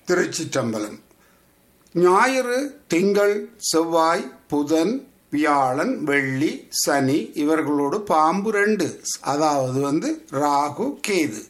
திருச்சிற்றம்பலம் ஞாயிறு திங்கள் செவ்வாய் புதன் வியாழன் வெள்ளி சனி இவர்களோடு பாம்பு ரெண்டு அதாவது வந்து ராகு கேது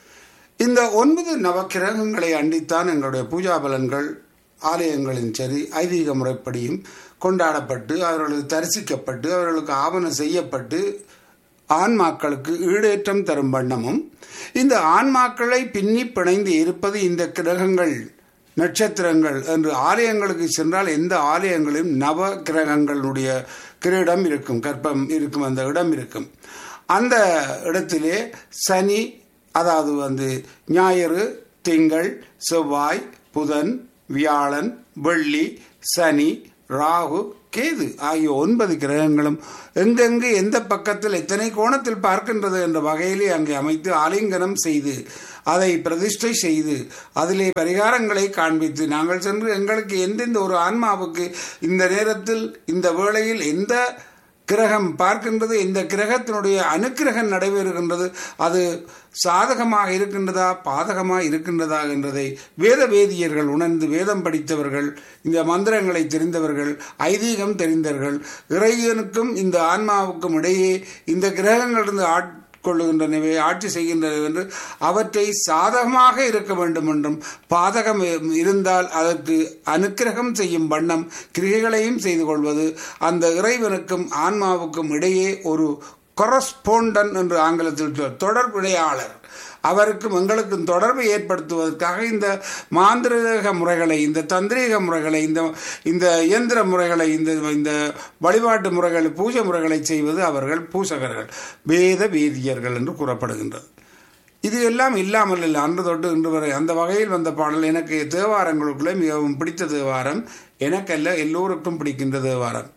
இந்த ஒன்பது நவக்கிரகங்களை அண்டித்தான் எங்களுடைய பூஜா பலன்கள் ஆலயங்களின் சரி ஐதீக முறைப்படியும் கொண்டாடப்பட்டு அவர்களுக்கு தரிசிக்கப்பட்டு அவர்களுக்கு ஆவணம் செய்யப்பட்டு ஆன்மாக்களுக்கு ஈடேற்றம் தரும் வண்ணமும் இந்த ஆன்மாக்களை பின்னி பிணைந்து இருப்பது இந்த கிரகங்கள் நட்சத்திரங்கள் என்று ஆலயங்களுக்கு சென்றால் எந்த ஆலயங்களிலும் நவ கிரகங்களுடைய கிரீடம் இருக்கும் கற்பம் இருக்கும் அந்த இடம் இருக்கும் அந்த இடத்திலே சனி அதாவது வந்து ஞாயிறு திங்கள் செவ்வாய் புதன் வியாழன் வெள்ளி சனி ராகு கேது ஆகிய ஒன்பது கிரகங்களும் எங்கெங்கு எந்த பக்கத்தில் எத்தனை கோணத்தில் பார்க்கின்றது என்ற வகையிலே அங்கே அமைத்து ஆலிங்கனம் செய்து அதை பிரதிஷ்டை செய்து அதிலே பரிகாரங்களை காண்பித்து நாங்கள் சென்று எங்களுக்கு எந்தெந்த ஒரு ஆன்மாவுக்கு இந்த நேரத்தில் இந்த வேளையில் எந்த கிரகம் பார்க்கின்றது இந்த கிரகத்தினுடைய அனுக்கிரகம் நடைபெறுகின்றது அது சாதகமாக இருக்கின்றதா பாதகமாக இருக்கின்றதா என்றதை வேத வேதியர்கள் உணர்ந்து வேதம் படித்தவர்கள் இந்த மந்திரங்களை தெரிந்தவர்கள் ஐதீகம் தெரிந்தவர்கள் இறைவனுக்கும் இந்த ஆன்மாவுக்கும் இடையே இந்த கிரகங்களிலிருந்து ஆட்கொள்ளுகின்றனவே ஆட்சி செய்கின்றன என்று அவற்றை சாதகமாக இருக்க வேண்டும் என்றும் பாதகம் இருந்தால் அதற்கு அனுக்கிரகம் செய்யும் வண்ணம் கிரிகைகளையும் செய்து கொள்வது அந்த இறைவனுக்கும் ஆன்மாவுக்கும் இடையே ஒரு கொரஸ்போண்டன் என்று ஆங்கிலத்தில் தொடர்புடையாளர் அவருக்கும் எங்களுக்கும் தொடர்பை ஏற்படுத்துவதற்காக இந்த மாந்திரீக முறைகளை இந்த தந்திரீக முறைகளை இந்த இந்த இயந்திர முறைகளை இந்த இந்த வழிபாட்டு முறைகள் பூஜை முறைகளை செய்வது அவர்கள் பூசகர்கள் வேத வேதியர்கள் என்று கூறப்படுகின்றது இது எல்லாம் இல்லாமல் இல்லை அன்று தொட்டு இன்று வரை அந்த வகையில் வந்த பாடல் எனக்கு தேவாரங்களுக்குள்ளே மிகவும் பிடித்த தேவாரம் எனக்கல்ல எல்லோருக்கும் பிடிக்கின்ற தேவாரம்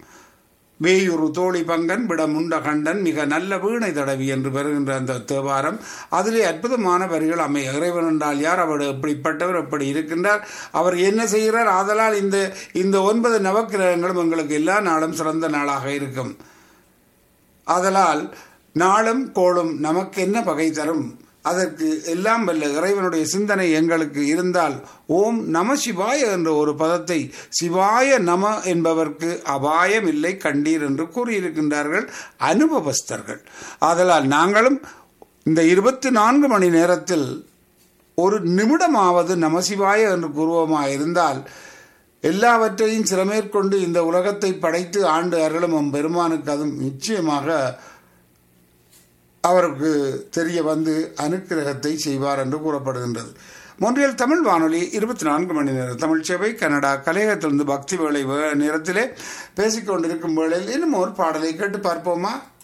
வேயுரு தோழி பங்கன் விடமுண்ட கண்டன் மிக நல்ல வீணை தடவி என்று பெறுகின்ற அந்த தேவாரம் அதிலே அற்புதமான வரிகள் அமை இறைவன் என்றால் யார் அவர் எப்படிப்பட்டவர் எப்படி இருக்கின்றார் அவர் என்ன செய்கிறார் ஆதலால் இந்த இந்த ஒன்பது நவக்கிரகங்களும் எங்களுக்கு எல்லா நாளும் சிறந்த நாளாக இருக்கும் ஆதலால் நாளும் கோளும் நமக்கு என்ன பகை தரும் அதற்கு எல்லாம் வல்ல இறைவனுடைய சிந்தனை எங்களுக்கு இருந்தால் ஓம் நம சிவாய என்ற ஒரு பதத்தை சிவாய நம என்பவர்க்கு அபாயம் இல்லை கண்டீர் என்று கூறியிருக்கின்றார்கள் அனுபவஸ்தர்கள் ஆதலால் நாங்களும் இந்த இருபத்தி நான்கு மணி நேரத்தில் ஒரு நிமிடமாவது நமசிவாய என்று கூறுவோமாக இருந்தால் எல்லாவற்றையும் சிறமேற்கொண்டு இந்த உலகத்தை படைத்து ஆண்டு அருளும் பெருமானுக்கு அதுவும் நிச்சயமாக அவருக்கு தெரிய வந்து அனுக்கிரகத்தை செய்வார் என்று கூறப்படுகின்றது மொன்றியல் தமிழ் வானொலி இருபத்தி நான்கு மணி நேரம் தமிழ் சேவை கனடா கலையகத்திலிருந்து பக்தி வேலை நேரத்திலே பேசிக்கொண்டிருக்கும் வேளையில் இன்னும் ஒரு பாடலை கேட்டு பார்ப்போமா